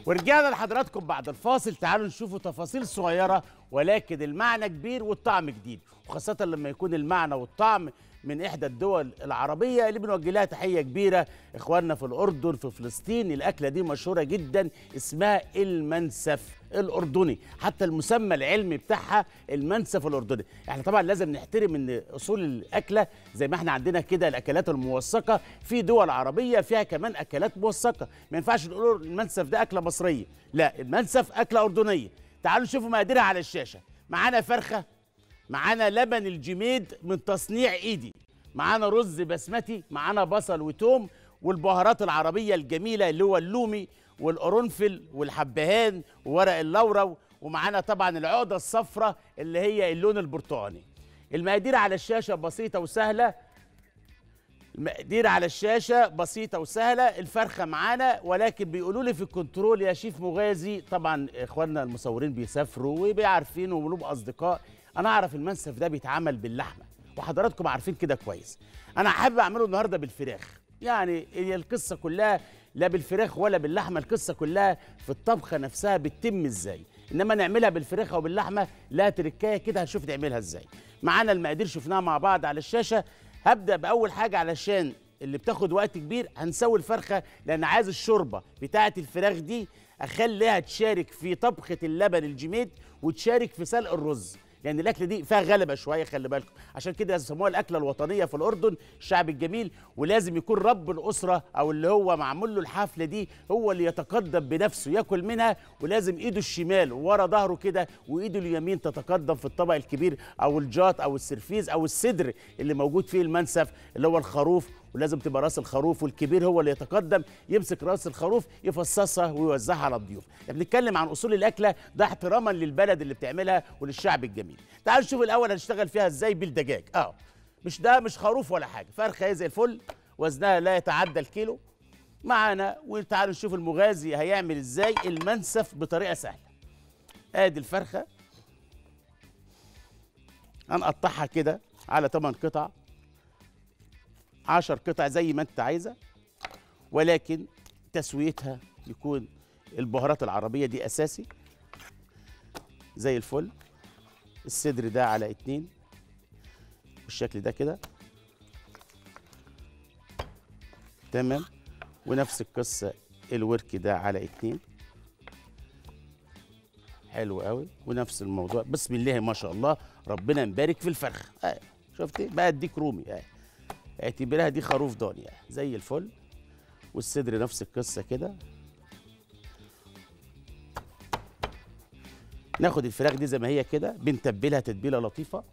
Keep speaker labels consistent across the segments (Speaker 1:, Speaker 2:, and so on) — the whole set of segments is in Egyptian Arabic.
Speaker 1: ورجعنا لحضراتكم بعد الفاصل تعالوا نشوفوا تفاصيل صغيرة ولكن المعنى كبير والطعم جديد وخاصة لما يكون المعنى والطعم من إحدى الدول العربية اللي بنوجه لها تحية كبيرة إخواننا في الأردن في فلسطين الأكلة دي مشهورة جدا اسمها المنسف الأردني حتى المسمى العلمي بتاعها المنسف الأردني احنا طبعا لازم نحترم ان أصول الأكلة زي ما احنا عندنا كده الأكلات الموثقة في دول عربية فيها كمان أكلات موثقة ما ينفعش نقول المنسف ده أكلة مصرية لا المنسف أكلة أردنية تعالوا نشوفوا مقاديرها على الشاشة معانا فرخة معانا لبن الجميد من تصنيع ايدي معانا رز بسمتي معانا بصل وتوم والبهارات العربية الجميلة اللي هو اللومي والقرنفل والحبهان وورق اللورا ومعانا طبعا العقدة الصفراء اللي هي اللون البرتقاني المقادير على الشاشة بسيطة وسهلة المقادير على الشاشة بسيطة وسهلة الفرخة معانا ولكن بيقولوا لي في الكنترول يا شيف مغازي طبعا اخواننا المصورين بيسافروا وبيعرفين ولهم اصدقاء انا اعرف المنسف ده بيتعمل باللحمة وحضراتكم عارفين كده كويس انا حابب اعمله النهارده بالفراخ يعني هي القصة كلها لا بالفراخ ولا باللحمة القصة كلها في الطبخة نفسها بتتم ازاي انما نعملها بالفراخ او باللحمه لا تركايه كده هنشوف نعملها ازاي معانا المقادير شفناها مع بعض على الشاشه هبدا باول حاجه علشان اللي بتاخد وقت كبير هنسوي الفرخه لان عايز الشوربه بتاعه الفراخ دي اخليها تشارك في طبخه اللبن الجميد وتشارك في سلق الرز لان الاكله دي فيها غلبه شويه خلي بالكم عشان كده يسموها الاكله الوطنيه في الاردن الشعب الجميل ولازم يكون رب الاسره او اللي هو معمول له الحفله دي هو اللي يتقدم بنفسه ياكل منها ولازم ايده الشمال ورا ظهره كده وايده اليمين تتقدم في الطبق الكبير او الجات او السرفيز او الصدر اللي موجود فيه المنسف اللي هو الخروف ولازم تبقى راس الخروف والكبير هو اللي يتقدم يمسك راس الخروف يفصصها ويوزعها على الضيوف احنا بنتكلم عن اصول الاكله ده احتراما للبلد اللي بتعملها وللشعب الجميل تعالوا نشوف الاول هنشتغل فيها ازاي بالدجاج اه مش ده مش خروف ولا حاجه فرخه زي الفل وزنها لا يتعدى الكيلو معانا وتعالوا نشوف المغازي هيعمل ازاي المنسف بطريقه سهله ادي الفرخه هنقطعها كده على 8 قطع 10 قطع زي ما انت عايزه ولكن تسويتها يكون البهارات العربيه دي اساسي زي الفل الصدر ده على اتنين بالشكل ده كده تمام ونفس القصه الورك ده على اتنين حلو قوي ونفس الموضوع بسم الله ما شاء الله ربنا مبارك في الفرخ آه. شفتي بقى اديك رومي آه. اعتبرها دي خروف ضاني آه. زي الفل والصدر نفس القصه كده ناخد الفراخ دي زي ما هي كده بنتبلها تتبيله لطيفه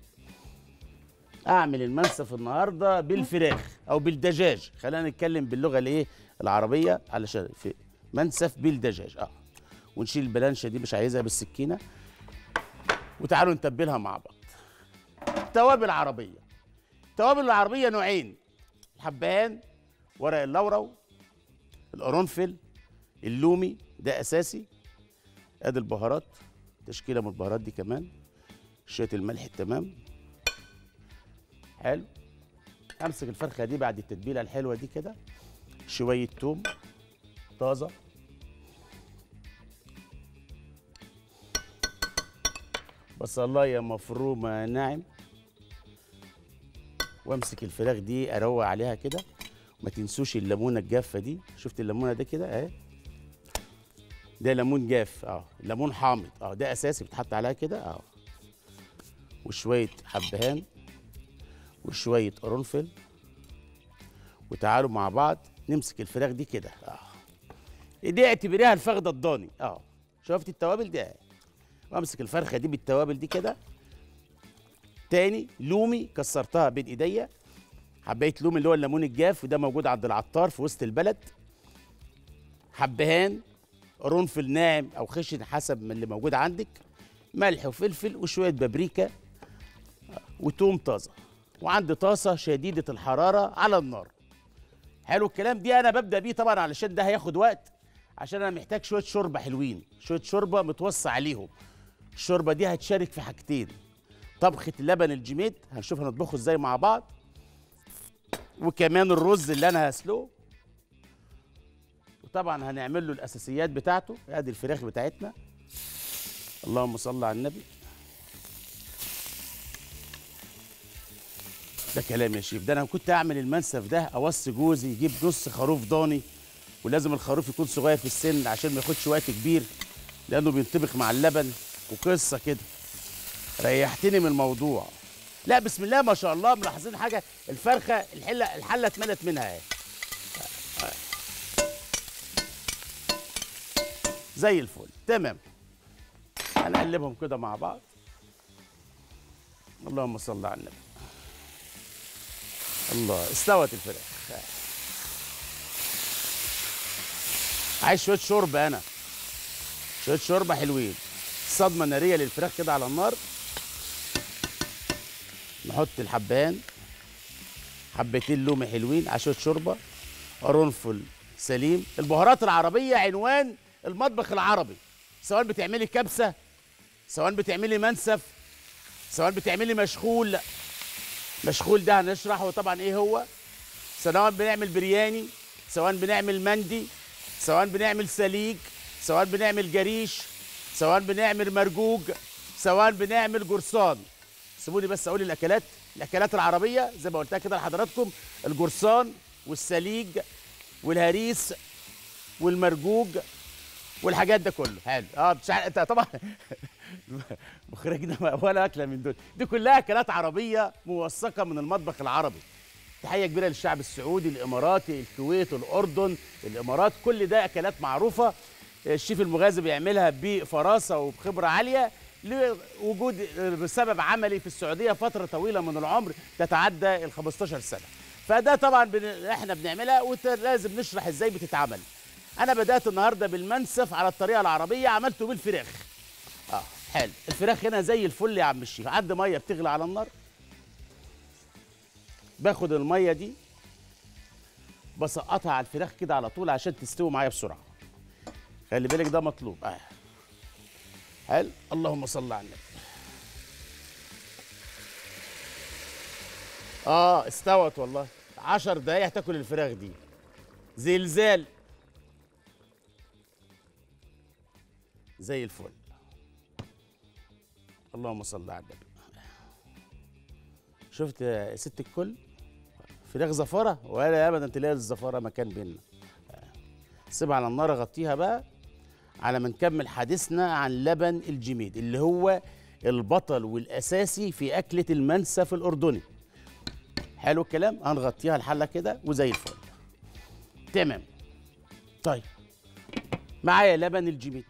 Speaker 1: اعمل المنسف النهارده بالفراخ او بالدجاج خلينا نتكلم باللغه الايه العربيه علشان في منسف بالدجاج اه ونشيل البلانشه دي مش عايزها بالسكينه وتعالوا نتبلها مع بعض توابل عربيه التوابل العربيه نوعين الحبهان ورق اللورا القرنفل اللومي ده اساسي ادي البهارات تشكيله من البهارات دي كمان شويه الملح التمام حلو امسك الفرخه دي بعد التتبيله الحلوه دي كده شويه توم طازه بصلايه مفرومه ناعم وامسك الفراخ دي اروق عليها كده ما تنسوش الليمونه الجافه دي شفت الليمونه ده كده اهي ده ليمون جاف اه ليمون حامض اه ده اساسي بتحط عليها كده اه وشويه حبهان وشويه قرنفل وتعالوا مع بعض نمسك الفراخ دي كده اه دي اعتبريها الفخده الضاني اه شفت التوابل دي اه وامسك الفرخه دي بالتوابل دي كده تاني لومي كسرتها بين ايديا حبايه لومي اللي هو الليمون الجاف وده موجود عند العطار في وسط البلد حبهان قرنفل ناعم او خشن حسب من اللي موجود عندك ملح وفلفل وشويه بابريكا وتوم طازه وعندي طاسه شديده الحراره على النار حلو الكلام دي انا ببدا بيه طبعا علشان ده هياخد وقت عشان انا محتاج شويه شوربه حلوين شويه شوربه متوصى عليهم الشوربه دي هتشارك في حاجتين طبخه اللبن الجميد هنشوف هنطبخه ازاي مع بعض وكمان الرز اللي انا هسلقه وطبعا هنعمل له الاساسيات بتاعته ادي الفراخ بتاعتنا اللهم صل على النبي ده كلام يا شيف ده انا كنت اعمل المنسف ده اوصي جوزي يجيب نص خروف ضاني ولازم الخروف يكون صغير في السن عشان ما ياخدش وقت كبير لانه بينطبخ مع اللبن وقصه كده ريحتني من الموضوع لا بسم الله ما شاء الله ملاحظين حاجه الفرخه الحله الحله اتملت منها اهي زي الفل تمام هنقلبهم كده مع بعض اللهم صل على النبي الله استوت الفراخ عايز شويه شوربه انا شويه شوربه حلوين صدمه ناريه للفراخ كده على النار نحط الحبان حبتين لومي حلوين على شويه شوربه قرنفل سليم البهارات العربيه عنوان المطبخ العربي سواء بتعملي كبسه سواء بتعملي منسف سواء بتعملي مشغول لا مشغول ده هنشرحه طبعا ايه هو سواء بنعمل برياني سواء بنعمل مندي سواء بنعمل سليج سواء بنعمل جريش سواء بنعمل مرجوج سواء بنعمل جرسان سيبوني بس اقول الاكلات الاكلات العربيه زي ما قلتها كده لحضراتكم الجرسان والسليج والهريس والمرجوج والحاجات ده كله حلو اه مش عارف- انت طبعا مخرجنا ما- ولا اكله من دول دي كلها اكلات عربيه موثقه من المطبخ العربي تحيه كبيره للشعب السعودي الاماراتي الكويت الاردن الامارات كل ده اكلات معروفه الشيف المغازي بيعملها بفراسه وبخبره عاليه لوجود بسبب عملي في السعوديه فتره طويله من العمر تتعدى ال 15 سنه فده طبعا بن... احنا بنعملها ولازم نشرح ازاي بتتعمل انا بدات النهارده بالمنسف على الطريقه العربيه عملته بالفراخ اه حلو الفراخ هنا زي الفل يا عم الشيف عندي ميه بتغلي على النار باخد الميه دي بسقطها على الفراخ كده على طول عشان تستوي معايا بسرعه خلي بالك ده مطلوب اه حلو اللهم صل على النبي اه استوت والله عشر دقايق هتاكل الفراخ دي زلزال زي الفل اللهم صل على النبي شفت يا ست الكل فراخ زفاره ولا ابدا تلاقي الزفاره مكان بينا سيبها على النار اغطيها بقى على ما نكمل حديثنا عن لبن الجميد اللي هو البطل والاساسي في اكله المنسف الاردني حلو الكلام هنغطيها الحله كده وزي الفل تمام طيب معايا لبن الجميد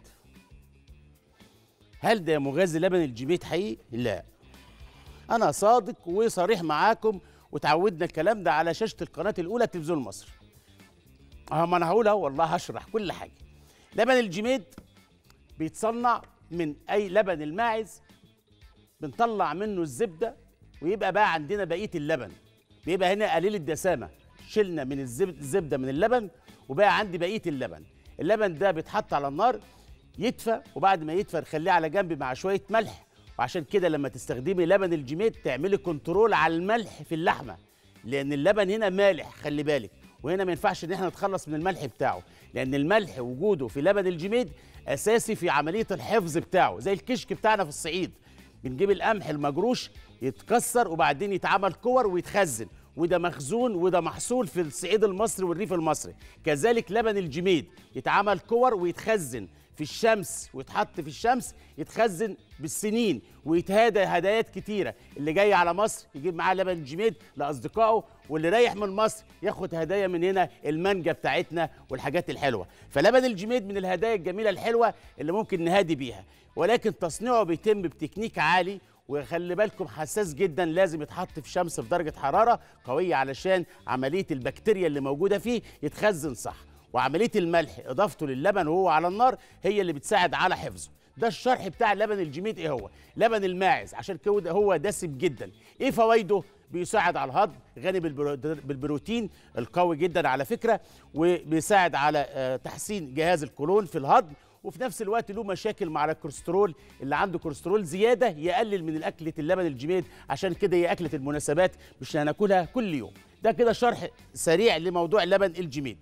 Speaker 1: هل ده مغذي لبن الجميد حقيقي لا انا صادق وصريح معاكم وتعودنا الكلام ده على شاشه القناه الاولى التلفزيون المصري اه ما انا هقول اهو والله هشرح كل حاجه لبن الجميد بيتصنع من اي لبن الماعز بنطلع منه الزبده ويبقى بقى عندنا بقيه اللبن بيبقى هنا قليل الدسامه شلنا من الزب- الزبده من اللبن وبقى عندي بقيه اللبن اللبن ده بيتحط على النار يدفى وبعد ما يدفى نخليه على جنب مع شويه ملح وعشان كده لما تستخدمي لبن الجميد تعملي كنترول على الملح في اللحمه لان اللبن هنا مالح خلي بالك وهنا ما ينفعش ان احنا نتخلص من الملح بتاعه لان الملح وجوده في لبن الجميد اساسي في عمليه الحفظ بتاعه زي الكشك بتاعنا في الصعيد بنجيب القمح المجروش يتكسر وبعدين يتعمل كور ويتخزن وده مخزون وده محصول في الصعيد المصري والريف المصري كذلك لبن الجميد يتعمل كور ويتخزن في الشمس ويتحط في الشمس يتخزن بالسنين ويتهادى هدايات كتيرة اللي جاي على مصر يجيب معاه لبن الجميد لأصدقائه واللي رايح من مصر ياخد هدايا من هنا المانجا بتاعتنا والحاجات الحلوة فلبن الجميد من الهدايا الجميلة الحلوة اللي ممكن نهادي بيها ولكن تصنيعه بيتم بتكنيك عالي وخلي بالكم حساس جدا لازم يتحط في شمس في درجه حراره قويه علشان عمليه البكتيريا اللي موجوده فيه يتخزن صح وعمليه الملح اضافته للبن وهو على النار هي اللي بتساعد على حفظه ده الشرح بتاع لبن الجميد ايه هو لبن الماعز عشان كده هو دسم جدا ايه فوائده بيساعد على الهضم غني بالبرو- بالبروتين القوي جدا على فكره وبيساعد على آه، تحسين جهاز القولون في الهضم وفي نفس الوقت له مشاكل مع الكوليسترول اللي عنده كوليسترول زياده يقلل من الاكله اللبن الجميد عشان كده هي اكله المناسبات مش هناكلها كل يوم ده كده شرح سريع لموضوع لبن الجميد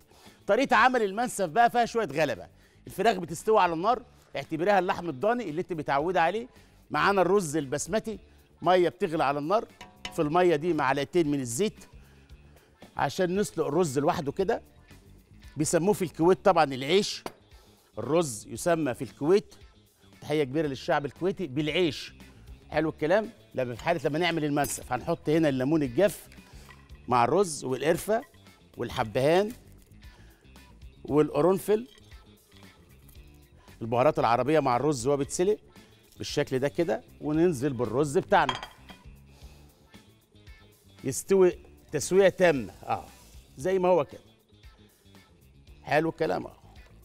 Speaker 1: طريقه عمل المنسف بقى فيها شويه غلبه الفراخ بتستوي على النار اعتبريها اللحم الضاني اللي انت متعوده عليه معانا الرز البسمتي ميه بتغلي على النار في الميه دي معلقتين من الزيت عشان نسلق الرز لوحده كده بيسموه في الكويت طبعا العيش الرز يسمى في الكويت تحيه كبيره للشعب الكويتي بالعيش حلو الكلام لما في حاله لما نعمل المنسف هنحط هنا الليمون الجاف مع الرز والقرفه والحبهان والقرنفل البهارات العربيه مع الرز وهو بيتسلق بالشكل ده كده وننزل بالرز بتاعنا يستوي تسويه تامه اه زي ما هو كده حلو الكلام اه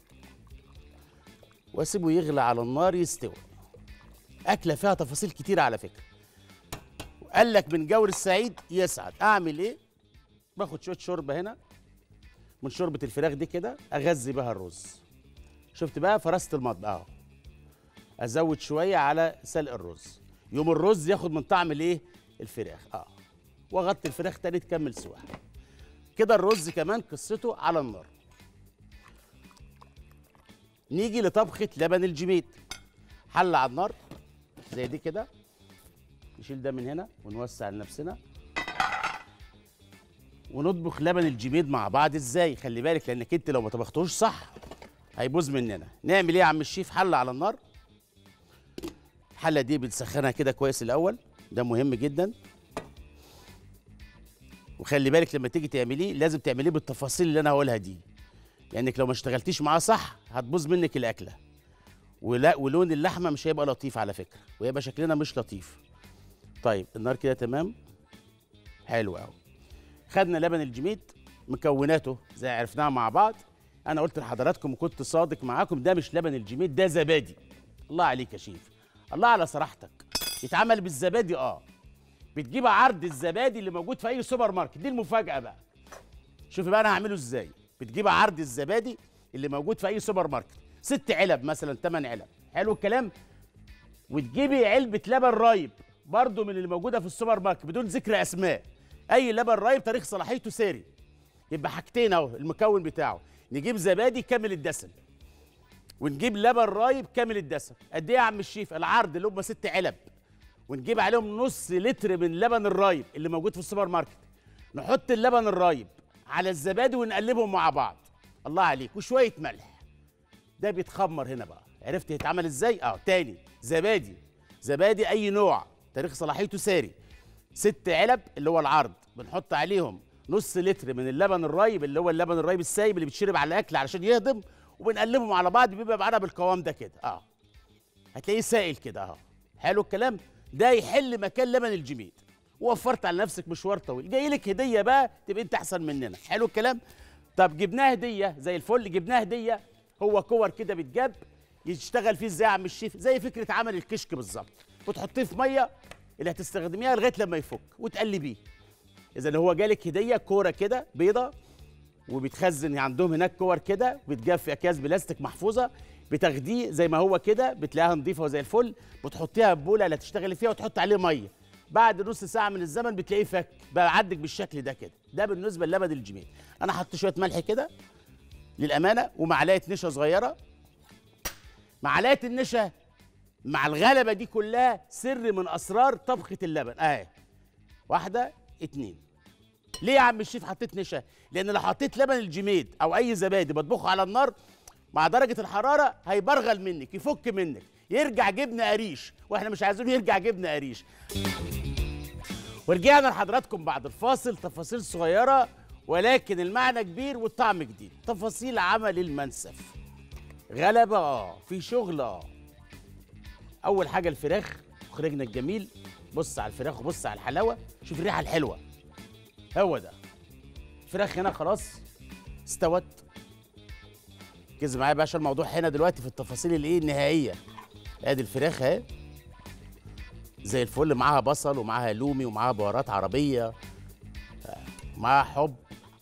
Speaker 1: واسيبه يغلى على النار يستوي اكله فيها تفاصيل كتيره على فكره قال لك من جور السعيد يسعد اعمل ايه باخد شويه شوربه هنا من شوربه الفراخ دي كده اغذي بها الرز شفت بقى فرست المطبخ اهو ازود شويه على سلق الرز يوم الرز ياخد من طعم الايه الفراخ اه واغطي الفراخ تاني تكمل سواها كده الرز كمان قصته على النار نيجي لطبخه لبن الجميد حله على النار زي دي كده نشيل ده من هنا ونوسع لنفسنا ونطبخ لبن الجميد مع بعض ازاي خلي بالك لانك انت لو ما طبختوش صح هيبوظ مننا نعمل ايه يا عم الشيف حله على النار الحله دي بنسخنها كده كويس الاول ده مهم جدا وخلي بالك لما تيجي تعمليه لازم تعمليه بالتفاصيل اللي انا هقولها دي لانك لو ما اشتغلتيش معاه صح هتبوظ منك الاكله ولا ولون اللحمه مش هيبقى لطيف على فكره ويبقى شكلنا مش لطيف طيب النار كده تمام حلو قوي خدنا لبن الجميد مكوناته زي عرفناها مع بعض انا قلت لحضراتكم وكنت صادق معاكم ده مش لبن الجميد ده زبادي الله عليك يا شيف الله على صراحتك يتعمل بالزبادي اه بتجيب عرض الزبادي اللي موجود في اي سوبر ماركت دي المفاجاه بقى شوفي بقى انا هعمله ازاي بتجيب عرض الزبادي اللي موجود في اي سوبر ماركت ست علب مثلا ثمان علب حلو الكلام وتجيبي علبه لبن رايب برضو من اللي موجوده في السوبر ماركت بدون ذكر اسماء اي لبن رايب تاريخ صلاحيته ساري يبقى حاجتين اهو المكون بتاعه نجيب زبادي كامل الدسم ونجيب لبن رايب كامل الدسم قد ايه يا عم الشيف العرض اللي هم ست علب ونجيب عليهم نص لتر من لبن الرايب اللي موجود في السوبر ماركت نحط اللبن الرايب على الزبادي ونقلبهم مع بعض الله عليك وشويه ملح ده بيتخمر هنا بقى عرفت يتعمل ازاي اه تاني زبادي زبادي اي نوع تاريخ صلاحيته ساري ست علب اللي هو العرض بنحط عليهم نص لتر من اللبن الرايب اللي هو اللبن الرايب السايب اللي بيتشرب على الاكل علشان يهضم وبنقلبهم على بعض بيبقى معانا بالقوام ده كده اه هتلاقيه سائل كده اهو حلو الكلام ده يحل مكان لبن الجميد ووفرت على نفسك مشوار طويل جاي لك هديه بقى تبقى انت احسن مننا حلو الكلام طب جبناه هديه زي الفل جبناه هديه هو كور كده بيتجاب يشتغل فيه ازاي يا عم الشيف زي فكره عمل الكشك بالظبط وتحطيه في ميه اللي هتستخدميها لغايه لما يفك وتقلبيه اذا هو جالك هديه كوره كده بيضه وبيتخزن عندهم هناك كور كده بتجاب في اكياس بلاستيك محفوظه بتاخديه زي ما هو كده بتلاقيها نظيفه وزي الفل بتحطيها في بوله اللي هتشتغلي فيها وتحط عليه ميه بعد نص ساعه من الزمن بتلاقيه فك بقى عندك بالشكل ده كده ده بالنسبه للبن الجميل انا حطيت شويه ملح كده للامانه ومعلقه نشا صغيره معلقه النشا مع الغلبه دي كلها سر من اسرار طبخه اللبن اهي واحده اتنين ليه يا عم الشيف حطيت نشا لان لو حطيت لبن الجميد او اي زبادي بطبخه على النار مع درجه الحراره هيبرغل منك يفك منك يرجع جبنه قريش واحنا مش عايزينه يرجع جبنه قريش ورجعنا لحضراتكم بعد الفاصل تفاصيل صغيره ولكن المعنى كبير والطعم جديد تفاصيل عمل المنسف غلبه اه في شغل اه اول حاجه الفراخ مخرجنا الجميل بص على الفراخ وبص على الحلاوه شوف الريحه الحلوه هو ده الفراخ هنا خلاص استوت ركز معايا بقى عشان الموضوع هنا دلوقتي في التفاصيل الايه النهائيه ادي الفراخ اهي زي الفل معاها بصل ومعاها لومي ومعاها بهارات عربيه معاها حب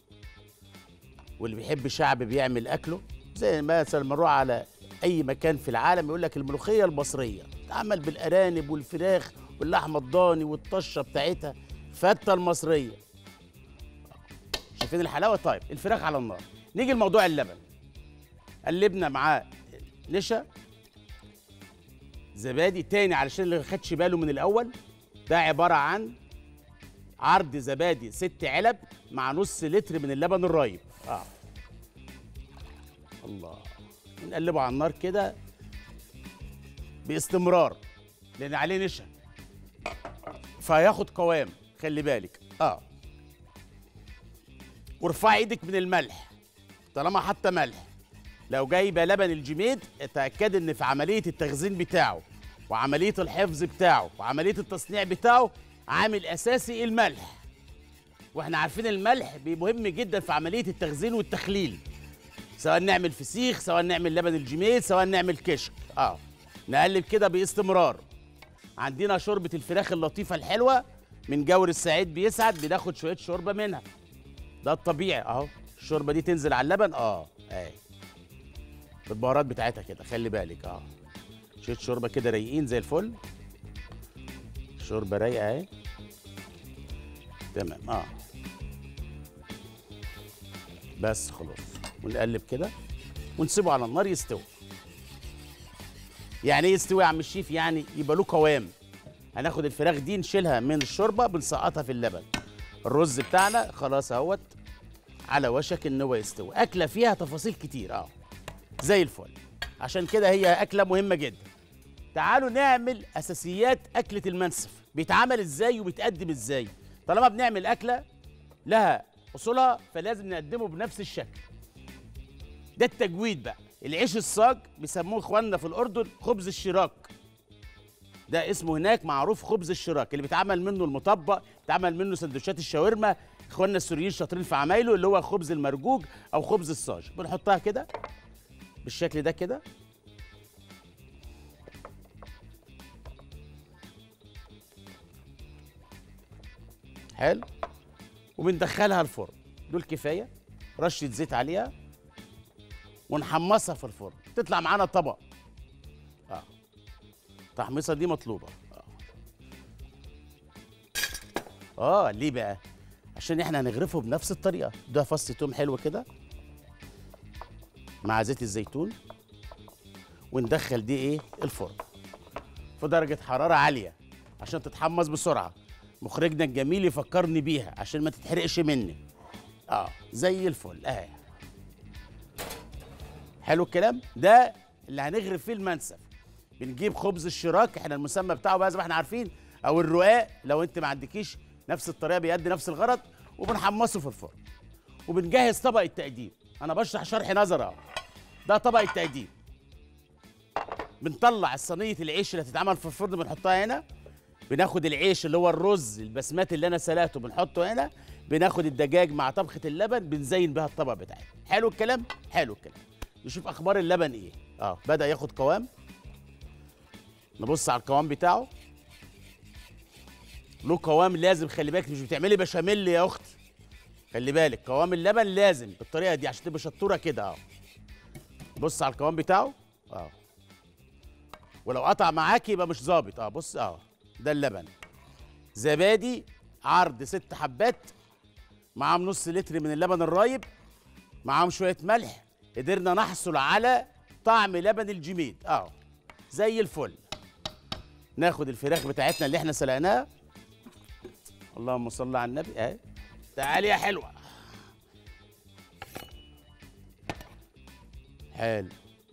Speaker 1: واللي بيحب شعب بيعمل اكله زي مثلا ما نروح على اي مكان في العالم يقول لك الملوخيه المصريه تعمل بالارانب والفراخ واللحمه الضاني والطشه بتاعتها الفته المصريه شايفين الحلاوه طيب الفراخ على النار نيجي لموضوع اللبن قلبنا معاه نشا زبادي تاني علشان اللي ما خدش باله من الاول ده عباره عن عرض زبادي ست علب مع نص لتر من اللبن الرايب اه الله نقلبه على النار كده باستمرار لان عليه نشا فهياخد قوام خلي بالك اه وارفعي ايدك من الملح طالما حاطه ملح لو جايبه لبن الجميد اتاكد ان في عمليه التخزين بتاعه وعمليه الحفظ بتاعه وعمليه التصنيع بتاعه عامل اساسي الملح واحنا عارفين الملح مهم جدا في عمليه التخزين والتخليل سواء نعمل فسيخ سواء نعمل لبن الجميد سواء نعمل كشك اه نقلب كده باستمرار عندنا شوربه الفراخ اللطيفه الحلوه من جور السعيد بيسعد بناخد شويه شوربه منها ده الطبيعي اهو الشوربه دي تنزل على اللبن اه اهي البهارات بتاعتها كده خلي بالك اه شويه شوربه كده رايقين زي الفل شوربه رايقه اهي تمام اه بس خلاص ونقلب كده ونسيبه على النار يستوي يعني ايه يستوي يا عم الشيف يعني يبقى له قوام هناخد الفراخ دي نشيلها من الشوربه بنسقطها في اللبن الرز بتاعنا خلاص اهوت على وشك ان هو يستوي اكله فيها تفاصيل كتير اه زي الفل عشان كده هي اكله مهمه جدا تعالوا نعمل اساسيات اكله المنسف بيتعمل ازاي وبيتقدم ازاي طالما بنعمل اكله لها اصولها فلازم نقدمه بنفس الشكل ده التجويد بقى العيش الصاج بيسموه اخواننا في الاردن خبز الشراك ده اسمه هناك معروف خبز الشراك اللي بيتعمل منه المطبق بيتعمل منه سندوتشات الشاورما اخواننا السوريين شاطرين في عمايله اللي هو خبز المرجوج او خبز الصاج بنحطها كده بالشكل ده كده حلو وبندخلها الفرن دول كفايه رشه زيت عليها ونحمصها في الفرن تطلع معانا طبق اه التحميصه دي مطلوبه اه اه ليه بقى عشان احنا هنغرفه بنفس الطريقه ده فص توم حلو كده مع زيت الزيتون وندخل دي ايه الفرن في درجه حراره عاليه عشان تتحمص بسرعه مخرجنا الجميل يفكرني بيها عشان ما تتحرقش مني اه زي الفل اهي حلو الكلام ده اللي هنغرف فيه المنسف بنجيب خبز الشراك احنا المسمى بتاعه بقى زي ما احنا عارفين او الرقاق لو انت ما عندكيش نفس الطريقه بيأدي نفس الغرض وبنحمصه في الفرن وبنجهز طبق التقديم انا بشرح شرح نظري اهو ده طبق التقديم بنطلع الصينيه العيش اللي هتتعمل في الفرن بنحطها هنا بناخد العيش اللي هو الرز البسماتي اللي انا سلقته بنحطه هنا بناخد الدجاج مع طبخه اللبن بنزين بها الطبق بتاعنا حلو الكلام حلو الكلام نشوف اخبار اللبن ايه اه بدا ياخد قوام نبص على القوام بتاعه له قوام لازم خلي بالك مش بتعملي بشاميل يا اختي خلي بالك قوام اللبن لازم بالطريقه دي عشان تبقى شطوره كده اه بص على القوام بتاعه اه ولو قطع معاكي يبقى مش ظابط اه بص اه ده اللبن زبادي عرض ست حبات معاهم نص لتر من اللبن الرايب معاهم شويه ملح قدرنا نحصل على طعم لبن الجميد اه زي الفل ناخد الفراخ بتاعتنا اللي احنا سلقناها اللهم صل على النبي اهي تعالي يا حلوه حلو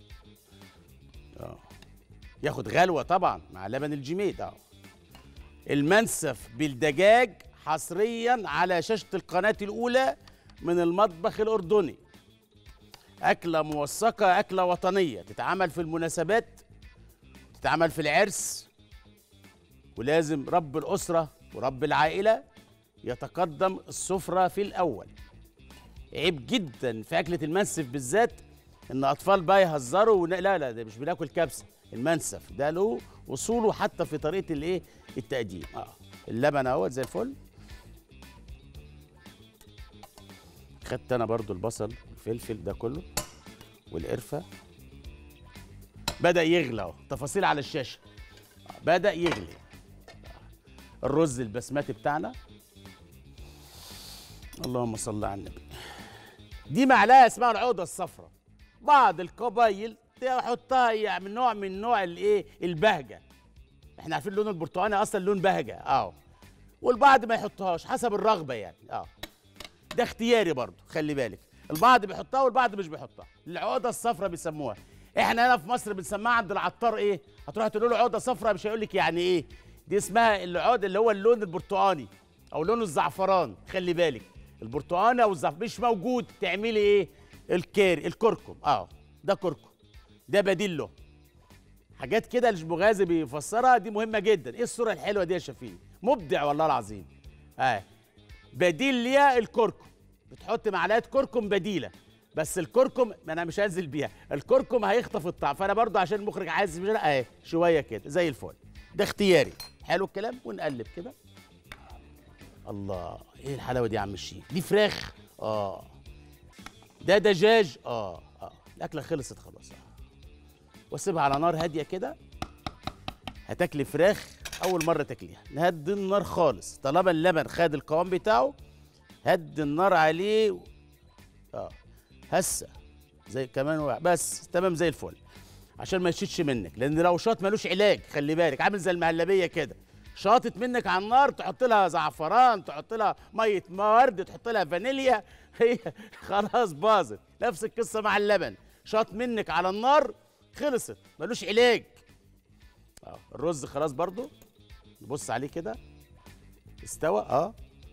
Speaker 1: اه ياخد غلوه طبعا مع لبن الجميد اه المنسف بالدجاج حصريا على شاشه القناه الاولى من المطبخ الاردني اكله موثقه اكله وطنيه تتعمل في المناسبات تتعمل في العرس ولازم رب الاسره ورب العائله يتقدم السفره في الاول عيب جدا في اكله المنسف بالذات ان اطفال بقى يهزروا ون... لا لا ده مش بناكل كبسه المنسف ده له اصوله حتى في طريقه الايه التقديم اه اللبن اهوت زي الفل خدت انا برضو البصل والفلفل ده كله والقرفه بدا يغلى اهو تفاصيل على الشاشه آه، بدا يغلي آه. الرز البسمتي بتاعنا اللهم صل على النبي دي معلقه اسمها العقده الصفراء بعض القبايل تحطها يعني نوع من نوع الايه البهجه احنا عارفين اللون البرتقاني اصلا لون بهجه اه والبعض ما يحطهاش حسب الرغبه يعني اه ده اختياري برضو خلي بالك البعض بيحطها والبعض مش بيحطها العقده الصفراء بيسموها احنا هنا في مصر بنسميها عند العطار ايه هتروح تقول له عقده صفراء مش هيقول لك يعني ايه دي اسمها العقد اللي هو اللون البرتقاني او لون الزعفران خلي بالك البرتقاني او الزعفران مش موجود تعملي ايه الكاري الكركم اه ده كركم ده بديل له حاجات كده البغازي بيفسرها دي مهمه جدا ايه الصوره الحلوه دي يا شفيق مبدع والله العظيم اه بديل ليها الكركم بتحط معلقه كركم بديله بس الكركم ما انا مش هنزل بيها الكركم هيخطف الطعم فانا برضو عشان المخرج عايز اهي شويه كده زي الفل ده اختياري حلو الكلام ونقلب كده الله ايه الحلاوه دي يا عم الشيف دي فراخ اه ده دجاج اه اه الاكله خلصت خلاص آه. واسيبها على نار هاديه كده هتاكلي فراخ اول مره تاكليها نهدي النار خالص طالما اللبن خد القوام بتاعه هدي النار عليه اه هسه زي كمان واحد بس تمام زي الفل عشان ما يشيتش منك لان لو شاط ملوش علاج خلي بالك عامل زي المهلبيه كده شاطت منك على النار تحط لها زعفران تحط لها ميه ورد تحط لها فانيليا هي خلاص باظت نفس القصه مع اللبن شاط منك على النار خلصت ملوش علاج اه الرز خلاص برضو نبص عليه كده استوى اه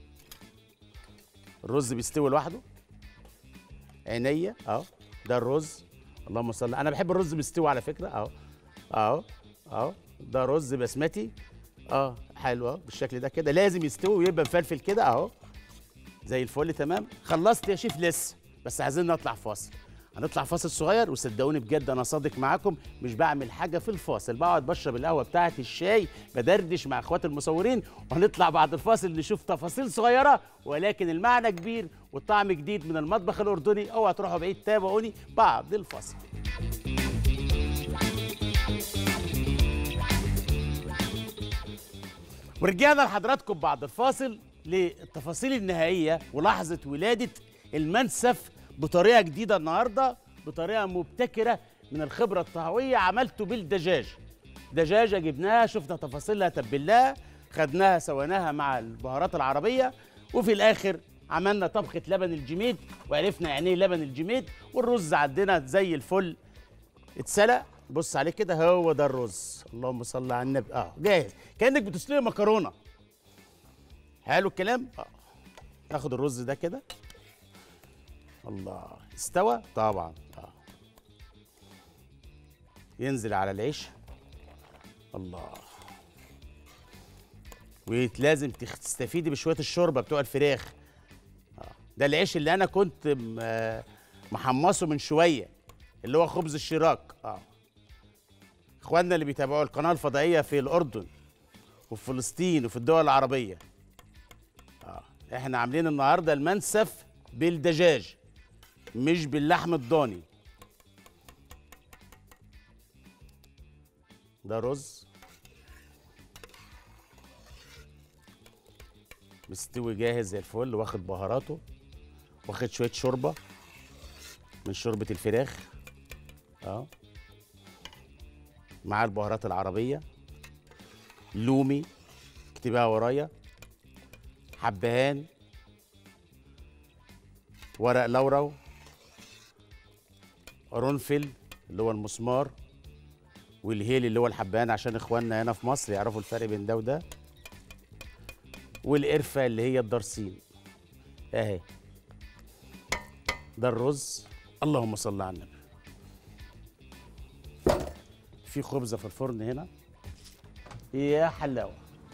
Speaker 1: الرز بيستوي لوحده عينيا اهو ده الرز اللهم صل انا بحب الرز مستوي على فكره اهو اهو اهو ده رز بسمتي اه حلو اهو بالشكل ده كده لازم يستوي ويبقى مفلفل كده اهو زي الفل تمام خلصت يا شيف لسه بس عايزين نطلع فاصل هنطلع فاصل صغير وصدقوني بجد انا صادق معاكم مش بعمل حاجه في الفاصل بقعد بشرب القهوه بتاعتي الشاي بدردش مع اخوات المصورين وهنطلع بعد الفاصل نشوف تفاصيل صغيره ولكن المعنى كبير والطعم جديد من المطبخ الاردني اوعى تروحوا بعيد تابعوني بعد الفاصل ورجعنا لحضراتكم بعد الفاصل للتفاصيل النهائيه ولحظه ولاده المنسف بطريقه جديده النهارده بطريقه مبتكره من الخبره الطهويه عملته بالدجاج دجاجه جبناها شفنا تفاصيلها تبلناها خدناها سويناها مع البهارات العربيه وفي الاخر عملنا طبخه لبن الجميد وعرفنا يعني ايه لبن الجميد والرز عندنا زي الفل اتسلق بص عليه كده هو ده الرز اللهم صل على النبي اه جاهز كانك بتسلقي مكرونه حلو الكلام اه ناخد الرز ده كده الله استوى طبعا اه ينزل على العيش الله ولازم تستفيدي بشويه الشوربه بتوع الفراخ آه. ده العيش اللي انا كنت م- آه محمصه من شويه اللي هو خبز الشراك اه اخواننا اللي بيتابعوا القناه الفضائيه في الاردن وفي فلسطين وفي الدول العربيه اه احنا عاملين النهارده المنسف بالدجاج مش باللحم الضاني ده رز مستوي جاهز زي الفل واخد بهاراته واخد شويه شوربه من شوربه الفراخ اه مع البهارات العربيه لومي اكتبها ورايا حبهان ورق لورو قرنفل اللي هو المسمار والهيل اللي هو الحبهان عشان اخواننا هنا في مصر يعرفوا الفرق بين ده وده والقرفه اللي هي الدرسين اهي ده الرز اللهم صل على النبي في خبزه في الفرن هنا يا حلاوه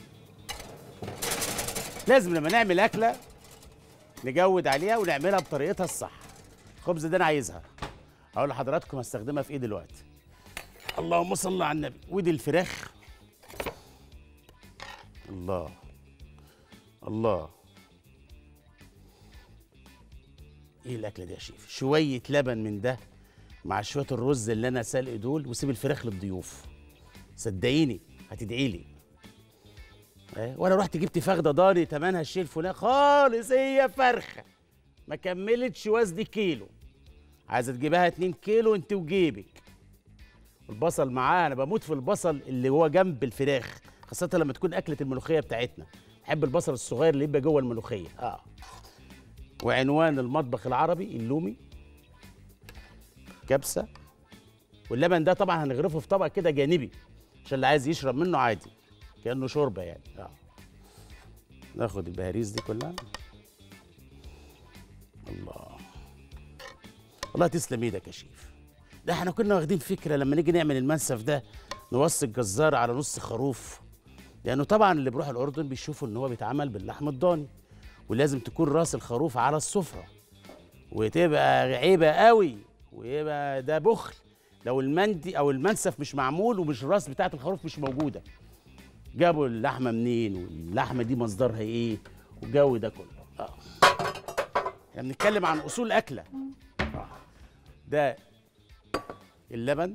Speaker 1: لازم لما نعمل اكله نجود عليها ونعملها بطريقتها الصح الخبز ده انا عايزها اقول لحضراتكم هستخدمها في ايه دلوقتي اللهم صل على النبي ودي الفراخ الله الله ايه الاكله دي يا شيف شويه لبن من ده مع شويه الرز اللي انا سالق دول وسيب الفراخ للضيوف صدقيني هتدعي لي إيه؟ ولا رحت جبت فخده ضاني تمنها الشيء الفلاني خالص هي فرخه ما كملتش وزن كيلو عايزه تجيبها 2 كيلو انت وجيبك البصل معاه انا بموت في البصل اللي هو جنب الفراخ خاصه لما تكون اكله الملوخيه بتاعتنا بحب البصل الصغير اللي يبقى جوه الملوخيه اه وعنوان المطبخ العربي اللومي كبسه واللبن ده طبعا هنغرفه في طبق كده جانبي عشان اللي عايز يشرب منه عادي كانه شوربه يعني اه ناخد البهاريز دي كلها الله والله تسلم ايدك يا شيف ده احنا كنا واخدين فكره لما نيجي نعمل المنسف ده نوصي الجزار على نص خروف لانه طبعا اللي بيروح الاردن بيشوفوا ان هو بيتعمل باللحم الضاني ولازم تكون راس الخروف على السفره وتبقى عيبه قوي ويبقى ده بخل لو المندي او المنسف مش معمول ومش الراس بتاعت الخروف مش موجوده جابوا اللحمه منين واللحمه دي مصدرها ايه والجو ده كله اه احنا بنتكلم عن اصول اكله آه. ده اللبن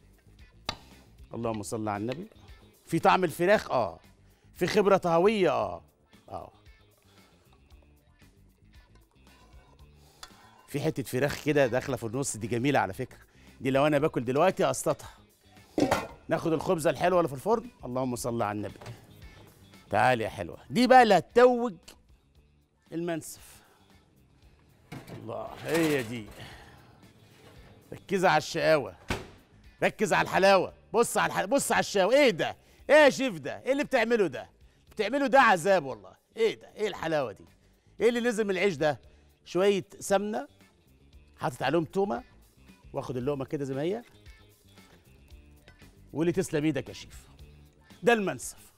Speaker 1: اللهم صل على النبي في طعم الفراخ اه في خبره طهويه اه اه في حته فراخ كده داخله في النص دي جميله على فكره دي لو انا باكل دلوقتي اسطتها ناخد الخبزه الحلوه اللي في الفرن اللهم صل على النبي تعالي يا حلوه دي بقى اللي هتتوج المنسف الله هي دي ركزي على الشقاوه ركز على الحلاوه بص على الحلاوة. بص على الشقاوه ايه ده ايه يا شيف ده ايه اللي بتعمله ده بتعمله ده عذاب والله ايه ده ايه الحلاوه دي ايه اللي نزل من العيش ده شويه سمنه حاطط عليهم تومه واخد اللقمه كده زي ما هي واللي تسلم ايدك يا شيف ده المنسف